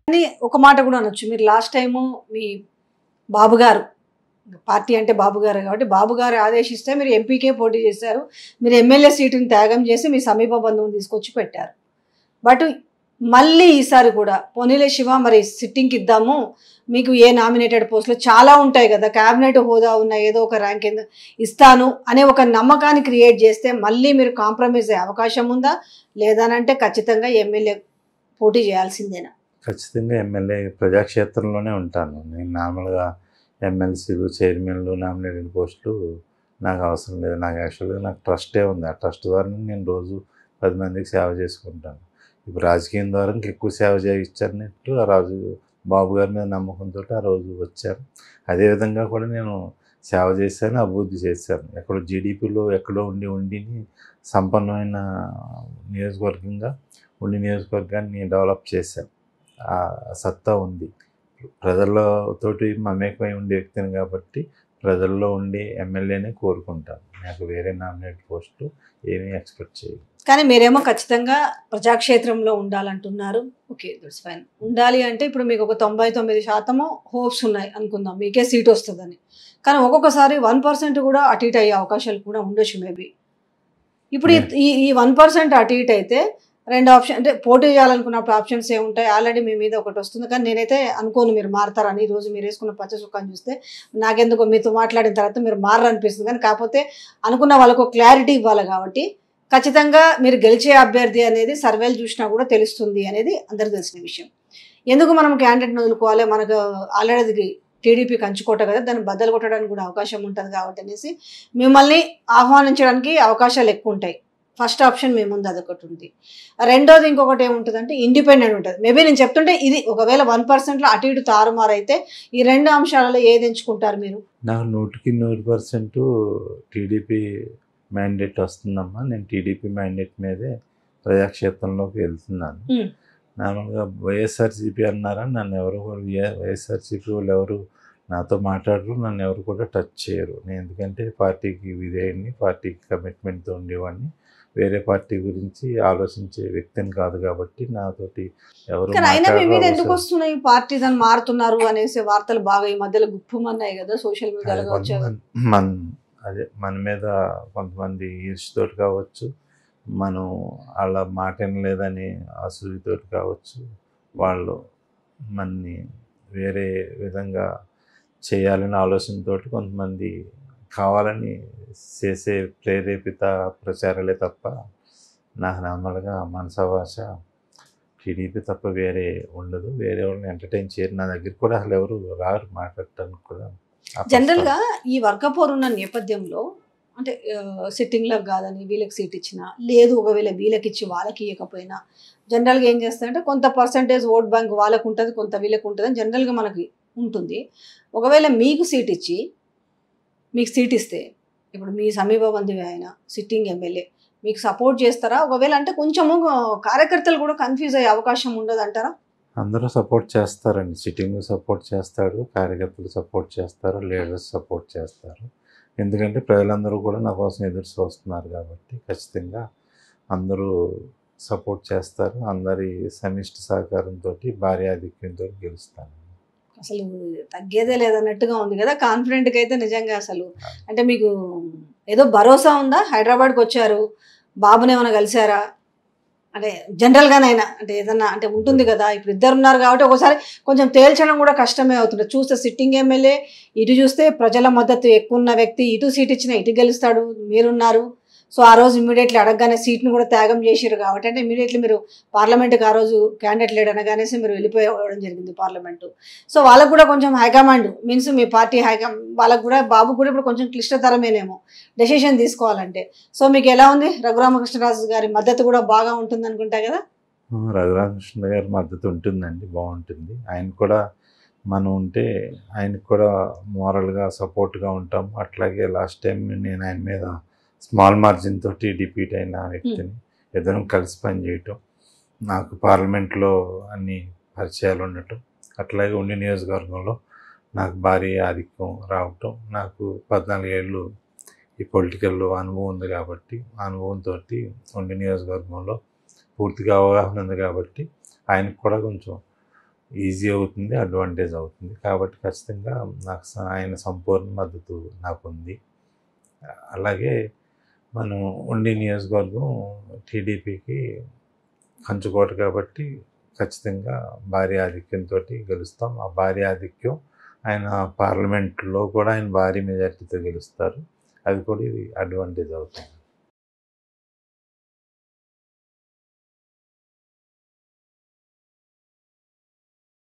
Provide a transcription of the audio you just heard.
కానీ ఒక మాట కూడా అనొచ్చు మీరు లాస్ట్ టైము మీ బాబు గారు పార్టీ అంటే బాబు గారు కాబట్టి బాబు గారు ఆదేశిస్తే మీరు ఎంపీకే పోటీ చేశారు మీరు ఎమ్మెల్యే సీటుని త్యాగం చేసి మీ సమీప బంధువుని తీసుకొచ్చి పెట్టారు బట్ మళ్ళీ ఈసారి కూడా పోనీలే శివ మరి సిట్టింగ్కి ఇద్దాము మీకు ఏ నామినేటెడ్ పోస్టులు చాలా ఉంటాయి కదా క్యాబినెట్ హోదా ఉన్న ఏదో ఒక ర్యాంక్ కింద ఇస్తాను అనే ఒక నమ్మకాన్ని క్రియేట్ చేస్తే మళ్ళీ మీరు కాంప్రమైజ్ అయ్యే అవకాశం ఉందా లేదనంటే ఖచ్చితంగా ఎమ్మెల్యే పోటీ చేయాల్సిందేనా ఖచ్చితంగా ఎమ్మెల్యే ప్రజాక్షేత్రంలోనే ఉంటాను నేను నార్మల్గా ఎమ్మెల్సీలు చైర్మన్లు నామినేటెడ్ పోస్టులు నాకు అవసరం లేదు నాకు యాక్చువల్గా నాకు ట్రస్టే ఉంది ఆ ట్రస్ట్ ద్వారా నేను రోజు పది మందికి సేవ చేసుకుంటాను ఇప్పుడు రాజకీయం ద్వారా ఇంకా ఎక్కువ సేవ చేయించారన్నట్టు ఆ రాజు బాబు గారి మీద నమ్మకంతో ఆ రోజు వచ్చారు అదేవిధంగా కూడా నేను సేవ చేశాను అభివృద్ధి చేశాను ఎక్కడో జీడిపిలో ఎక్కడో ఉండి ఉండిని సంపన్నమైన నియోజకవర్గంగా ఉండి నియోజకవర్గాన్ని డెవలప్ చేశాను ఆ సత్తా ఉంది ప్రజలతోటి మమేకమై ఉండే వ్యక్తిని కాబట్టి ప్రజల్లో ఉండే ఎమ్మెల్యేనే కోరుకుంటాను నాకు వేరే నామినేట్ పోస్టు ఏమీ ఎక్స్పెక్ట్ చేయను కానీ మీరేమో ఖచ్చితంగా ప్రజాక్షేత్రంలో ఉండాలంటున్నారు ఓకే దట్స్ ఫైన్ ఉండాలి అంటే ఇప్పుడు మీకు ఒక తొంభై తొమ్మిది శాతము హోప్స్ ఉన్నాయి అనుకుందాం మీకే సీట్ వస్తుందని కానీ ఒక్కొక్కసారి వన్ పర్సెంట్ కూడా అటు ఇటు అయ్యే అవకాశాలు కూడా ఉండొచ్చు మేబీ ఇప్పుడు ఈ- ఈ ఈ వన్ పర్సెంట్ అటు ఇటు అయితే రెండు ఆప్షన్ అంటే పోటీ చేయాలనుకున్నప్పుడు ఆప్షన్స్ ఏముంటాయి ఆల్రెడీ మీ మీద ఒకటి వస్తుంది కానీ నేనైతే అనుకోను మీరు మారతారని ఈ రోజు మీరు వేసుకున్న పచ్చ సుఖాన్ని చూస్తే నాకెందుకో మీతో మాట్లాడిన తర్వాత మీరు మారనిపిస్తుంది కానీ కాకపోతే అనుకున్న వాళ్ళకు క్లారిటీ ఇవ్వాలి కాబట్టి ఖచ్చితంగా మీరు గెలిచే అభ్యర్థి అనేది సర్వేలు చూసినా కూడా తెలుస్తుంది అనేది అందరికి తెలిసిన విషయం ఎందుకు మనం క్యాండిడేట్ వదులుకోవాలి మనకు ఆల్రెడీ టీడీపీ కంచుకోట కదా దాన్ని బద్దలు కొట్టడానికి కూడా అవకాశం ఉంటుంది కాబట్టి అనేసి మిమ్మల్ని ఆహ్వానించడానికి అవకాశాలు ఎక్కువ ఉంటాయి ఫస్ట్ ఆప్షన్ మీ ముందు అదొకటి ఉంది రెండోది ఇంకొకటి ఏముంటుందంటే ఇండిపెండెంట్ ఉంటుంది మేబీ నేను చెప్తుంటే ఇది ఒకవేళ వన్ పర్సెంట్లో అటు ఇటు తారుమారు అయితే ఈ రెండు అంశాలలో ఏది ఎంచుకుంటారు మీరు నాకు నూటికి నూరు పర్సెంట్ టీడీపీ మ్యాండేట్ వస్తుందమ్మా నేను టీడీపీ మ్యాండేట్ మీదే ప్రజాక్షేత్రంలోకి వెళ్తున్నాను Hmm. నార్మల్గా వైఎస్ఆర్సీపీ అన్నారా నన్ను ఎవరు కూడా ఏ- వైఎస్ఆర్సీపీ వాళ్ళు ఎవరు నాతో మాట్లాడరు నన్ను ఎవరు కూడా టచ్ చేయరు నేను ఎందుకంటే పార్టీకి విధేయుడిని పార్టీకి కమిట్మెంట్తో ఉండేవాడిని వేరే పార్టీ గురించి ఆలోచించే వ్యక్తిని కాదు కాబట్టి నాతోటి ఎవరు కానీ అయినా మీ మీద మాట్లాడరు, ఎందుకు అవసరం- వస్తున్నాయి పార్టీ దాన్ని మారుతున్నారు అనేసి వార్తలు బాగా ఈ మధ్యలో గుప్పమన్నాయి కదా సోషల్ అది మీడియాలో కావచ్చు కొంతమంది- మన అదే మన మీద కొంతమంది ఈర్ష్యతోటి కావచ్చు మనం వాళ్ళ మాట వినలేదని అసూయతోటి కావచ్చు వాళ్ళు మనని వేరే విధంగా చేయాలనే ఆలోచనతోటి కొంతమంది కావాలని చేసే ప్రేరేపిత ప్రచారాలే తప్ప నాకు నార్మల్గా మనసభాష టీడీపీ తప్ప వేరే ఉండదు వేరే వాళ్ళని ఎంటర్టైన్ చేయరు నా దగ్గర కూడా అసలు ఎవరు రారు మాట్లాడటానికి కూడా ఆ జనరల్ గా ఈ వర్గపోరు ఉన్న నేపథ్యంలో అంటే సిట్టింగ్ లో కాదని వీళ్ళకి సీట్ ఇచ్చినా లేదు ఒకవేళ వీళ్ళకి ఇచ్చి వాళ్ళకి ఇవ్వకపోయినా జనరల్ గా ఏం చేస్తారంటే కొంత పర్సంటేజ్ ఓట్ బ్యాంక్ వాళ్ళకు ఉంటుంది కొంత వీళ్ళకి ఉంటుంది అని జనరల్ గా మనకి ఉంటుంది ఒకవేళ మీకు సీట్ ఇచ్చి మీకు సీట్ ఇస్తే ఇప్పుడు మీ సమీప బంధువు ఆయన సిట్టింగ్ ఎమ్మెల్యే మీకు సపోర్ట్ చేస్తారా ఒకవేళ అంటే కొంచెము కార్యకర్తలు కూడా కన్ఫ్యూజ్ అయ్యే అవకాశం ఉండదు అంటారా అందరూ సపోర్ట్ చేస్తారండి సిట్టింగ్ సపోర్ట్ చేస్తాడు కార్యకర్తలు సపోర్ట్ చేస్తారు లీడర్స్ సపోర్ట్ చేస్తారు ఎందుకంటే ప్రజలందరూ కూడా నా కోసం ఎదురు చూస్తున్నారు కాబట్టి ఖచ్చితంగా అందరూ సపోర్ట్ చేస్తారు అందరి సమిష్టి సహకారంతో భారీ ఆధిక్యంతో గెలుస్తాను అసలు తగ్గేదే లేదన్నట్టుగా ఉంది కదా కాన్ఫిడెంట్గా అయితే నిజంగా అసలు అంటే మీకు ఏదో భరోసా ఉందా హైదరాబాద్కి వచ్చారు బాబుని ఏమైనా కలిశారా అంటే జనరల్గానైనా అంటే ఏదన్నా అంటే ఉంటుంది కదా ఇప్పుడు ఇద్దరు ఉన్నారు కాబట్టి ఒకసారి కొంచెం తేల్చడం కూడా కష్టమే అవుతుంది చూస్తే సిట్టింగ్ ఎమ్మెల్యే ఇటు చూస్తే ప్రజల మద్దతు ఎక్కువ ఉన్న వ్యక్తి ఇటు సీట్ ఇచ్చిన ఇటు గెలుస్తాడు మీరున్నారు సో ఆ రోజు ఇమీడియట్లీ అడగగానే సీట్ను కూడా త్యాగం చేసారు కాబట్టి అంటే ఇమీడియట్లీ మీరు పార్లమెంట్కి ఆ రోజు క్యాండిడేట్ లేడు అనగానేసి మీరు వెళ్ళిపోవడం జరిగింది పార్లమెంటు సో వాళ్ళకు కూడా కొంచెం హైకమాండ్ మీన్స్ మీ పార్టీ హైకమాండ్ వాళ్ళకు కూడా బాబు కూడా ఇప్పుడు కొంచెం క్లిష్టతరమేనేమో డెసిషన్ తీసుకోవాలంటే సో మీకు ఎలా ఉంది రఘురామకృష్ణరాజు గారి మద్దతు కూడా బాగా ఉంటుంది అనుకుంటా కదా రఘురామకృష్ణ గారి మద్దతు ఉంటుందండి బాగుంటుంది ఆయన కూడా మనం ఉంటే ఆయనకు కూడా మోరల్గా సపోర్ట్గా ఉంటాం అట్లాగే లాస్ట్ టైం నేను ఆయన మీద స్మాల్ మార్జిన్ తోటి డిపీట్ అయిన వ్యక్తిని ఇద్దరం కలిసి పనిచేయటం నాకు పార్లమెంట్లో అన్ని పరిచయాలు ఉండటం అట్లాగే ఉండి నియోజకవర్గంలో నాకు భారీ ఆధిక్యం రావటం నాకు పద్నాలుగు ఏళ్ళు ఈ పొలిటికల్లో అనుభవం ఉంది కాబట్టి ఆ అనుభవంతో ఉండి నియోజకవర్గంలో పూర్తిగా అవగాహన ఉంది కాబట్టి ఆయనకు కూడా కొంచెం ఈజీ అవుతుంది అడ్వాంటేజ్ అవుతుంది కాబట్టి ఖచ్చితంగా నాకు స- ఆయన సంపూర్ణ మద్దతు నాకు ఉంది అలాగే మనం ఉండి నియోజకవర్గం టీడీపీకి కంచుకోట కాబట్టి ఖచ్చితంగా భారీ ఆధిక్యంతో గెలుస్తాం ఆ భారీ ఆధిక్యం ఆయన పార్లమెంట్లో కూడా ఆయన భారీ మెజార్టీతో గెలుస్తారు అది కూడా ఇది అడ్వాంటేజ్ అవుతుంది